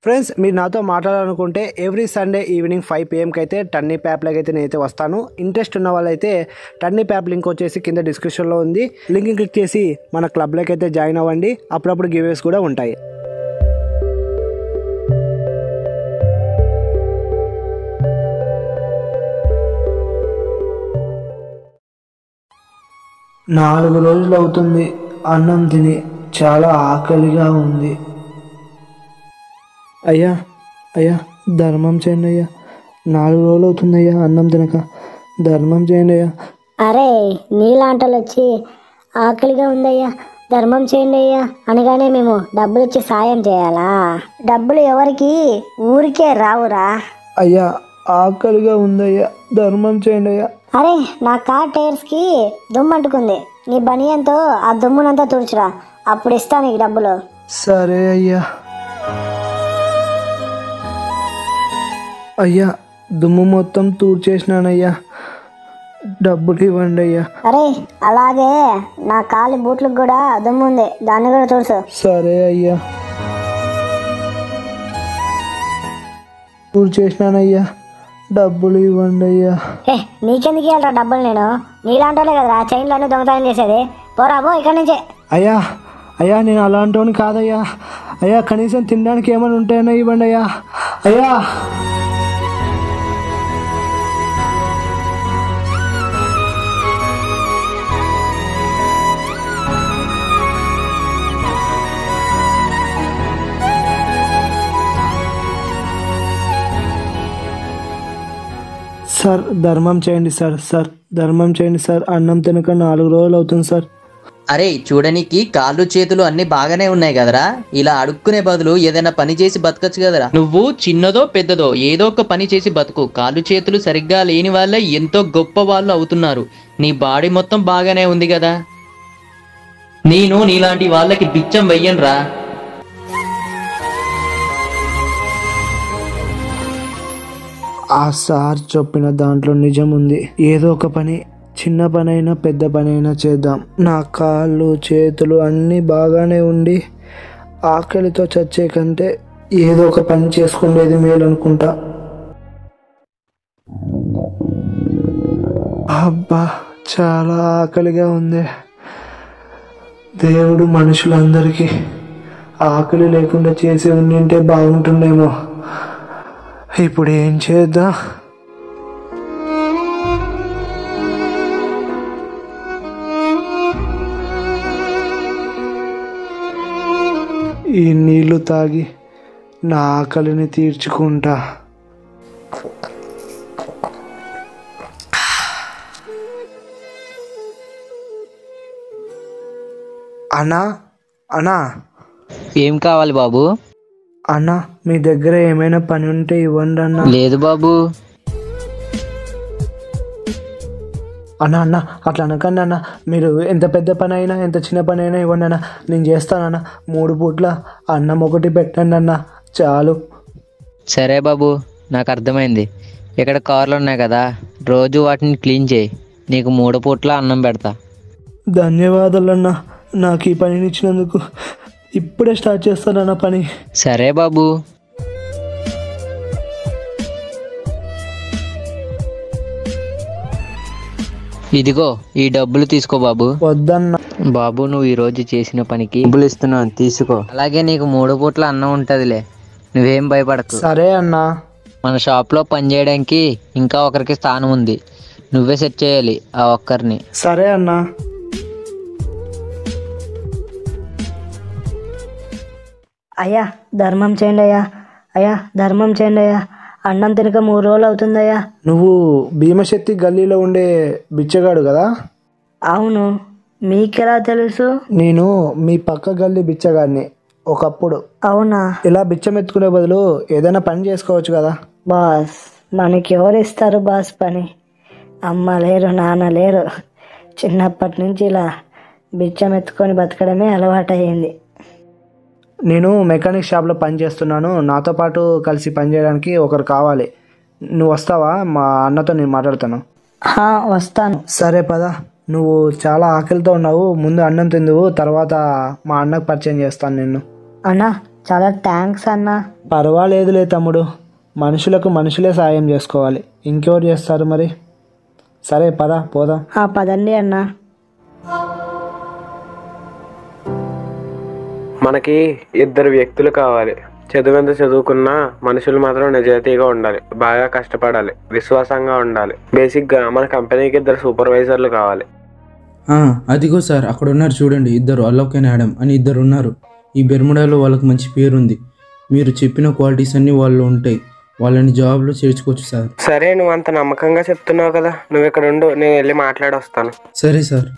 Friends మీరు నాతో మాట్లాడాలనుకుంటే ఎవ్రీ సండే ఈవినింగ్ ఫైవ్ పిఎంకి అయితే టర్నీ ప్యాప్లకి అయితే నేనైతే వస్తాను ఇంట్రెస్ట్ ఉన్న వాళ్ళైతే టర్నీ ప్యాప్ లింక్ వచ్చేసి కింద డిస్క్రిప్షన్లో ఉంది లింక్ క్లిక్ చేసి మన క్లబ్లోకి అయితే జాయిన్ అవ్వండి అప్పుడప్పుడు గివేస్ కూడా ఉంటాయి నాలుగు రోజులు అవుతుంది అన్నం తిని చాలా ఆకలిగా ఉంది అయ్యా అయ్యా ధర్మం చేయండి అయ్యా నాలుగు రోజులు అవుతుంది అయ్యా అన్నం తినక ధర్మం చేయండి అయ్యా అరే నీలాంటలు వచ్చి ఆకలిగా ఉందయ్యా ధర్మం చేయండి అయ్యా అనగానే మేము డబ్బులు ఇచ్చి సాయం చేయాలా డబ్బులు ఎవరికి ఊరికే రావురా అయ్యా ఆకలిగా ఉందయ్యా ధర్మం చేయండి అయ్యా అరే నా కార్ టైర్స్కి దుమ్ము అంటుకుంది నీ బనియంతో ఆ దుమ్మునంతా తుడుచురా అప్పుడు ఇస్తా నీకు డబ్బులు సరే అయ్యా అయ్యా దుమ్ము మొత్తం తూడ్చేసినానయ్యా డబ్బులు ఇవ్వండి అయ్యా అరే అలాగే నా కాలి బూట్లకు కూడా దుమ్ము ఉంది దాన్ని కూడా తుడుచు సరే అయ్యా తూడ్చేసినానయ్యా డబ్బులు ఇవ్వండి అయ్యా ఏ నీకెందుకు ఇవ్వాలరా డబ్బులు నేను నీలాంటోలే కదరా చైన్లన్నీ దొంగతనం చేసేది పోరాబో ఇక్కడి నుంచే అయ్యా అయ్యా నేను అలాంటి కాదయ్యా అయ్యా కనీసం తినడానికి ఏమైనా ఉంటాయన్నా ఇవ్వండి అయ్యా అయ్యా సార్ ధర్మం చేయండి సార్ సార్ ధర్మం చేయండి సార్ అన్నం తినక నాలుగు రోజులు అవుతుంది సార్ అరే చూడనికి కాళ్ళు చేతులు అన్ని బాగానే ఉన్నాయి కదరా ఇలా అడుక్కునే బదులు ఏదైనా పని చేసి బతకచ్చు కదరా నువ్వు చిన్నదో పెద్దదో ఏదో ఒక పని చేసి బతుకు కాళ్ళు చేతులు సరిగ్గా లేని వాళ్ళే ఎంతో గొప్ప వాళ్ళు అవుతున్నారు నీ బాడీ మొత్తం బాగానే ఉంది కదా నేను నీలాంటి వాళ్ళకి బిచ్చం వెయ్యనురా ఆ సార్ చెప్పిన దాంట్లో నిజం ఉంది ఏదో ఒక పని చిన్న పనైనా పెద్ద పనైనా చేద్దాం నా కాళ్ళు చేతులు అన్నీ బాగానే ఉండి ఆకలితో చచ్చే కంటే ఏదో ఒక పని చేసుకునేది మేలు అనుకుంటా అబ్బా చాలా ఆకలిగా ఉంది దేవుడు మనుషులందరికీ ఆకలి లేకుండా చేసి ఉండింటే బాగుంటుండేమో ఇప్పుడు ఏం చేద్దాం ఈ నీళ్లు తాగి నా ఆకలిని తీర్చుకుంటా అన్నా అన్నా ఏం కావాలి బాబు అన్నా మీ దగ్గర ఏమైనా పని ఉంటే ఇవ్వండి అన్నా లేదు బాబు అన్న అన్న అట్లా అనకండి అన్న మీరు ఎంత పెద్ద పని అయినా ఎంత చిన్న పని అయినా ఇవ్వండి అన్న నేను చేస్తానన్న మూడు పూట్ల అన్నం ఒకటి పెట్టండి అన్న చాలు సరే బాబు నాకు అర్థమైంది ఇక్కడ కార్లు ఉన్నాయి కదా రోజు వాటిని క్లీన్ చేయి నీకు మూడు పూట్ల అన్నం పెడతా ధన్యవాదాలు అన్న నాకు ఈ పనిని ఇచ్చినందుకు ఇప్పుడే స్టార్ట్ చేస్తానన్న పని సరే బాబు ఇదిగో ఈ డబ్బులు తీసుకో బాబు వద్దన్న బాబు నువ్వు ఈ రోజు చేసిన పనికి డబ్బులు ఇస్తున్నాను తీసుకో అలాగే నీకు మూడు పూట్ల అన్నం ఉంటదిలే నువ్వేం భయపడకు సరే అన్న మన షాప్లో పని చేయడానికి ఇంకా ఒకరికి స్థానం ఉంది నువ్వే సెట్ చేయాలి ఆ ఒక్కరిని సరే అన్న అయ్యా ధర్మం చేయండి అయ్యా అయ్యా ధర్మం చేయండి అయ్యా అన్నం తినక మూడు రోజులు అవుతుందయ్యా నువ్వు భీమశక్తి గల్లీలో ఉండే బిచ్చగాడు కదా అవును మీకెలా తెలుసు నేను మీ పక్క గల్లీ బిచ్చగాడిని ఒకప్పుడు అవునా ఇలా బిచ్చం ఎత్తుకునే బదులు ఏదైనా పని చేసుకోవచ్చు కదా బాస్ మనకి ఎవరు ఇస్తారు బాస్ పని అమ్మ లేరు నాన్న లేరు చిన్నప్పటి నుంచి ఇలా బిచ్చం ఎత్తుకొని బతకడమే అలవాటయ్యింది నేను మెకానిక్ షాప్లో పని చేస్తున్నాను నాతో పాటు కలిసి పని చేయడానికి ఒకరు కావాలి నువ్వు వస్తావా మా అన్నతో నేను మాట్లాడతాను హా, వస్తాను సరే పద నువ్వు చాలా ఆకలితో ఉన్నావు ముందు అన్నం తిందువు తర్వాత మా అన్నకు పరిచయం చేస్తాను నిన్ను అన్నా చాలా థ్యాంక్స్ అన్నా పర్వాలేదులే తమ్ముడు మనుషులకు మనుషులే సాయం చేసుకోవాలి ఇంకెవరు చేస్తారు మరి సరే పద పోదాం ఆ పదండి అన్న మనకి ఇద్దరు వ్యక్తులు కావాలి చదువెంత చదువుకున్నా మనుషులు మాత్రం నిజాయితీగా ఉండాలి బాగా కష్టపడాలి విశ్వాసంగా ఉండాలి బేసిక్ గా మన కంపెనీకి ఇద్దరు సూపర్వైజర్లు కావాలి ఆ, అదిగో సార్ అక్కడ ఉన్నారు చూడండి ఇద్దరు అలోక్ అండ్ యాడమ్ అని ఇద్దరు ఉన్నారు ఈ బెర్ముడాలో వాళ్ళకి మంచి పేరుంది మీరు చెప్పిన క్వాలిటీస్ అన్నీ వాళ్ళు ఉంటాయి వాళ్ళని జాబ్లో చేర్చుకోవచ్చు సార్ సరే నువ్వు అంత నమ్మకంగా చెప్తున్నావు కదా నువ్వు ఇక్కడ ఉండు నేను వెళ్ళి మాట్లాడొస్తాను సరే సార్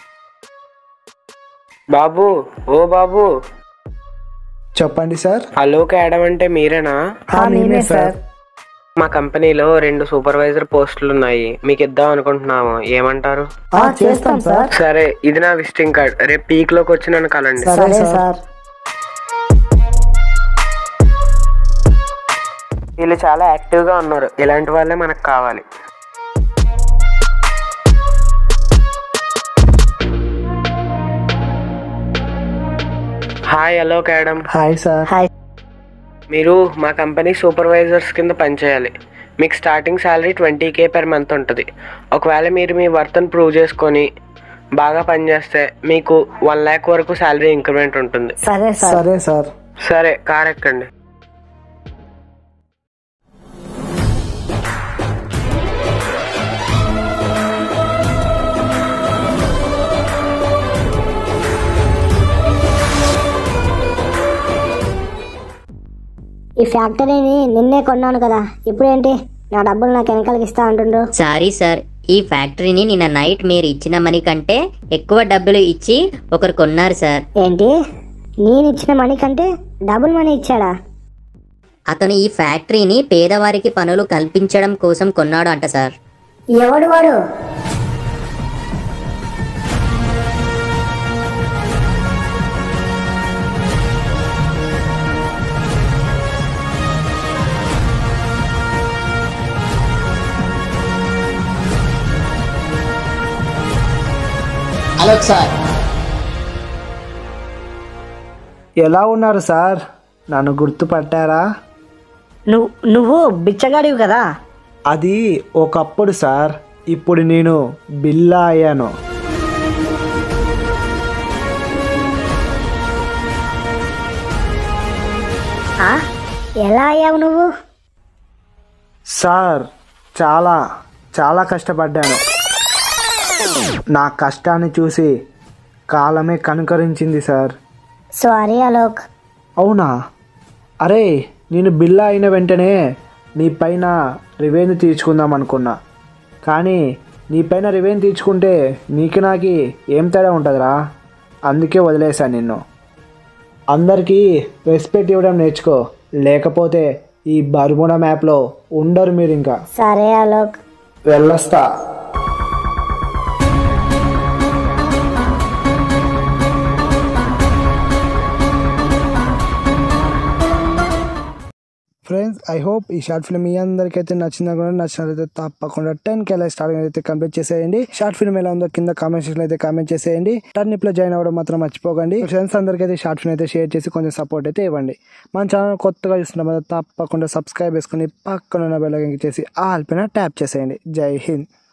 బాబు ఓ బాబు చెప్పండి సార్ అలోక్ యాడమ్ అంటే మీరేనా మేమే సార్ మా కంపెనీలో రెండు సూపర్వైజర్ పోస్టులు ఉన్నాయి మీకు ఇద్దాం అనుకుంటున్నాము ఏమంటారు చేస్తాం సార్ సరే ఇది నా విజిటింగ్ కార్డ్ రేపు పీక్ లోకి వచ్చి నన్ను కలండి సరే సార్ వీళ్ళు చాలా యాక్టివ్ గా ఉన్నారు ఇలాంటి వాళ్ళే మనకు కావాలి hi hello madam hi sir hi మీరు మా కంపెనీ సూపర్వైజర్స్ కింద పనిచేయాలి మీకు starting salary twenty K per month ఉంటుంది ఒకవేళ మీరు మీ వర్త్ని ప్రూవ్ చేసుకొని బాగా పనిచేస్తే మీకు వన్ ల్యాక్ వరకు శాలరీ ఇంక్రిమెంట్ ఉంటుంది సరే సార్ సరే సార్ సరే కార్ ఎక్కండి ఈ ఫ్యాక్టరీని నిన్నే కొన్నాను కదా ఇప్పుడేంటి నా డబ్బులు నాకు వెనకాలకి ఇస్తా అంటుండ్రు సారీ సార్ ఈ ఫ్యాక్టరీని నిన్న నైట్ మీరు ఇచ్చిన మనీ కంటే ఎక్కువ డబ్బులు ఇచ్చి ఒకరు కొన్నారు సార్ ఏంటి నేను ఇచ్చిన మనీ కంటే డబుల్ మనీ ఇచ్చాడా అతను ఈ ఫ్యాక్టరీని పేదవారికి పనులు కల్పించడం కోసం కొన్నాడు అంట సార్ ఎవడు వాడు అలోక్ సార్ ఎలా ఉన్నారు సార్ నన్ను గుర్తుపట్టారా నువ్వు నువ్వు బిచ్చగాడివి కదా అది ఒకప్పుడు సార్ ఇప్పుడు నేను బిల్లా అయ్యాను ఆ? ఎలా అయ్యావు నువ్వు సార్ చాలా చాలా కష్టపడ్డాను నా కష్టాన్ని చూసి కాలమే కనుకరించింది సార్ సారీ అలోక్ అవునా అరే నేను బిల్లా అయిన వెంటనే నీ పైన రివెంజ్ తీర్చుకుందాం అనుకున్నా కానీ నీ పైన రివెంజ్ తీర్చుకుంటే నీకు నాకి ఏం తేడా ఉంటుందిరా అందుకే వదిలేశాను నిన్ను అందరికీ రెస్పెక్ట్ ఇవ్వడం నేర్చుకో లేకపోతే ఈ బర్ముడా మ్యాప్లో ఉండరు మీరు ఇంకా సరే అలోక్ వెళ్ళొస్తా ఫ్రెండ్స్ ఐ హోప్ ఈ షార్ట్ ఫిల్మ్ మీ అందరికైతే నచ్చిందా కూడా నచ్చినట్లయితే తప్పకుండా టెన్ కే లైక్ స్టార్టింగ్ అయితే కంప్లీట్ చేసేయండి షార్ట్ ఫిల్మ్ ఎలా ఉందో కింద కామెంట్ సెక్షన్ అయితే కామెంట్ చేసేయండి టర్న్ లో జాయిన్ అవ్వడం మాత్రం మర్చిపోకండి ఫ్రెండ్స్ అందరికీ అయితే షార్ట్ ఫిల్మ్ అయితే షేర్ చేసి కొంచెం సపోర్ట్ అయితే ఇవ్వండి మన ఛానల్ కొత్తగా చూస్తున్నాం కదా తప్పకుండా సబ్స్క్రైబ్ చేసుకుని పక్కన ఉన్న బెల్ ఐకాన్ చేసి ఆల్ పైన ట్యాప్ చేసేయండి జై హింద్